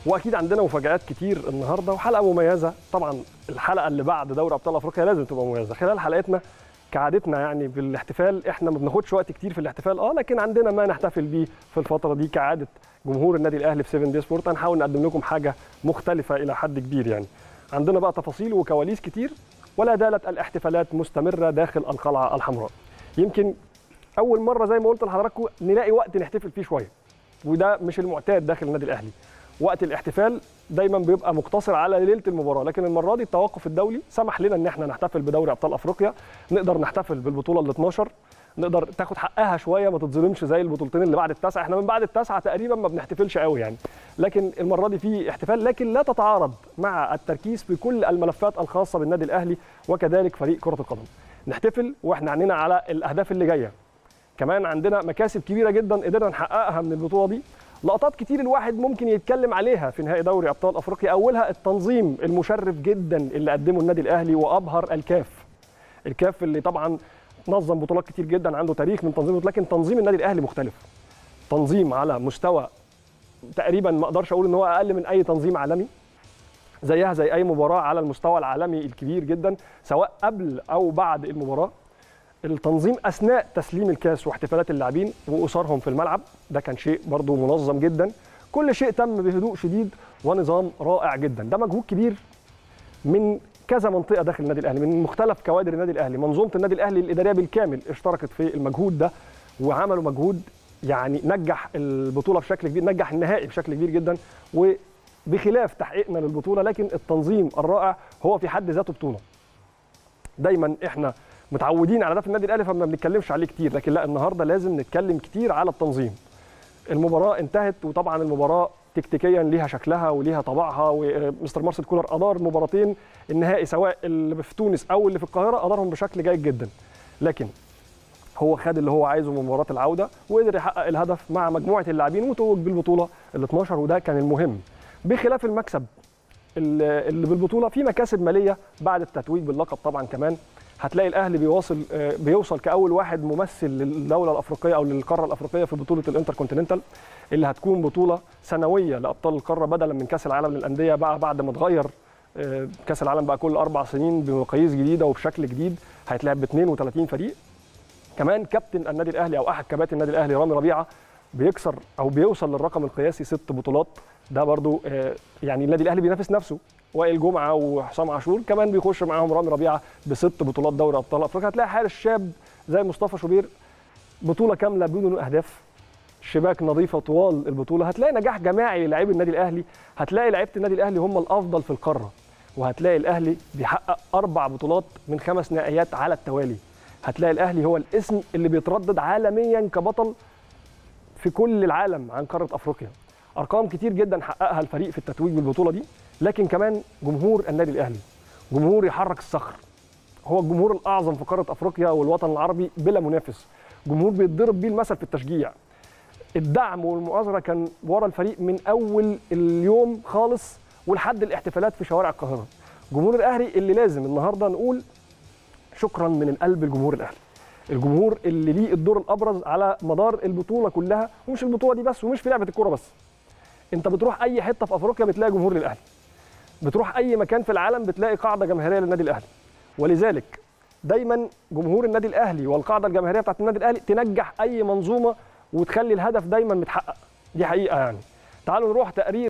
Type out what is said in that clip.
واكيد عندنا مفاجات كتير النهارده وحلقه مميزه طبعا الحلقه اللي بعد دوري ابطال افريقيا لازم تبقى مميزه خلال حلقتنا كعادتنا يعني بالاحتفال احنا ما بناخدش وقت كتير في الاحتفال اه لكن عندنا ما نحتفل بيه في الفتره دي كعاده جمهور النادي الاهلي في 7 دي سبورت هنحاول نقدم لكم حاجه مختلفه الى حد كبير يعني عندنا بقى تفاصيل وكواليس كتير ولا زالت الاحتفالات مستمره داخل القلعه الحمراء يمكن اول مره زي ما قلت لحضراتكم نلاقي وقت نحتفل فيه شويه وده مش المعتاد داخل النادي الاهلي وقت الاحتفال دايما بيبقى مقتصر على ليله المباراه لكن المره دي التوقف الدولي سمح لنا ان احنا نحتفل بدوري ابطال افريقيا نقدر نحتفل بالبطوله ال 12 نقدر تاخد حقها شويه ما تتظلمش زي البطولتين اللي بعد التاسعه احنا من بعد التاسعه تقريبا ما بنحتفلش قوي يعني لكن المره دي في احتفال لكن لا تتعارض مع التركيز في كل الملفات الخاصه بالنادي الاهلي وكذلك فريق كره القدم نحتفل واحنا عينينا على الاهداف اللي جايه كمان عندنا مكاسب كبيره جدا قدرنا نحققها من البطوله دي لقطات كتير الواحد ممكن يتكلم عليها في نهائي دوري ابطال افريقيا اولها التنظيم المشرف جدا اللي قدمه النادي الاهلي وابهر الكاف الكاف اللي طبعا نظم بطولات كتير جدا عنده تاريخ من تنظيم لكن تنظيم النادي الاهلي مختلف تنظيم على مستوى تقريبا ما اقدرش اقول ان هو اقل من اي تنظيم عالمي زيها زي اي مباراه على المستوى العالمي الكبير جدا سواء قبل او بعد المباراه التنظيم اثناء تسليم الكاس واحتفالات اللاعبين واسرهم في الملعب ده كان شيء برضو منظم جدا كل شيء تم بهدوء شديد ونظام رائع جدا ده مجهود كبير من كذا منطقه داخل النادي الاهلي من مختلف كوادر النادي الاهلي منظومه النادي الاهلي الاداريه بالكامل اشتركت في المجهود ده وعملوا مجهود يعني نجح البطوله بشكل كبير نجح النهائي بشكل كبير جدا وبخلاف تحقيقنا للبطوله لكن التنظيم الرائع هو في حد ذاته بطوله دايما احنا متعودين على ده في النادي الاهلي فما بنتكلمش عليه كتير لكن لا النهارده لازم نتكلم كتير على التنظيم المباراه انتهت وطبعا المباراه تكتيكيا ليها شكلها وليها طبعها ومستر مارسيل كولر ادار مباراتين النهائي سواء اللي في تونس او اللي في القاهره ادارهم بشكل جيد جدا لكن هو خد اللي هو عايزه من مباراه العوده وقدر يحقق الهدف مع مجموعه اللاعبين وتوج بالبطوله ال 12 وده كان المهم بخلاف المكسب اللي بالبطوله في مكاسب ماليه بعد التتويج باللقب طبعا كمان هتلاقي الاهلي بيواصل بيوصل كاول واحد ممثل للدوله الافريقيه او للقاره الافريقيه في بطوله الانتر كونتيننتال اللي هتكون بطوله سنويه لابطال القاره بدلا من كاس العالم للانديه بقى بعد ما اتغير كاس العالم بقى كل اربع سنين بمقاييس جديده وبشكل جديد هيتلعب ب 32 فريق كمان كابتن النادي الاهلي او احد كباتن النادي الاهلي رامي ربيعه بيكسر او بيوصل للرقم القياسي ست بطولات ده برضو يعني النادي الاهلي بينافس نفسه وائل جمعه وحسام عاشور كمان بيخش معاهم رامي ربيعه بست بطولات دوري ابطال افريقيا هتلاقي حارس شاب زي مصطفى شوبير بطوله كامله بدون اهداف شباك نظيفه طوال البطوله هتلاقي نجاح جماعي للاعبي النادي الاهلي هتلاقي لعيبه النادي الاهلي هم الافضل في القاره وهتلاقي الاهلي بيحقق اربع بطولات من خمس نهائيات على التوالي هتلاقي الاهلي هو الاسم اللي بيتردد عالميا كبطل في كل العالم عن قاره افريقيا ارقام كتير جدا حققها الفريق في التتويج بالبطوله دي لكن كمان جمهور النادي الاهلي جمهور يحرك الصخر هو الجمهور الاعظم في قاره افريقيا والوطن العربي بلا منافس جمهور بيتضرب بيه المثل في التشجيع الدعم والمؤازره كان ورا الفريق من اول اليوم خالص ولحد الاحتفالات في شوارع القاهره جمهور الاهلي اللي لازم النهارده نقول شكرا من القلب لجمهور الاهلي الجمهور اللي ليه الدور الابرز على مدار البطوله كلها ومش البطوله دي بس ومش في لعبه الكوره بس انت بتروح اي حته في افريقيا بتلاقي جمهور للاهلي بتروح اي مكان في العالم بتلاقي قاعده جماهيريه للنادي الاهلي ولذلك دايما جمهور النادي الاهلي والقاعده الجماهيريه بتاعت النادي الاهلي تنجح اي منظومه وتخلي الهدف دايما متحقق دي حقيقه يعني تعالوا نروح تقرير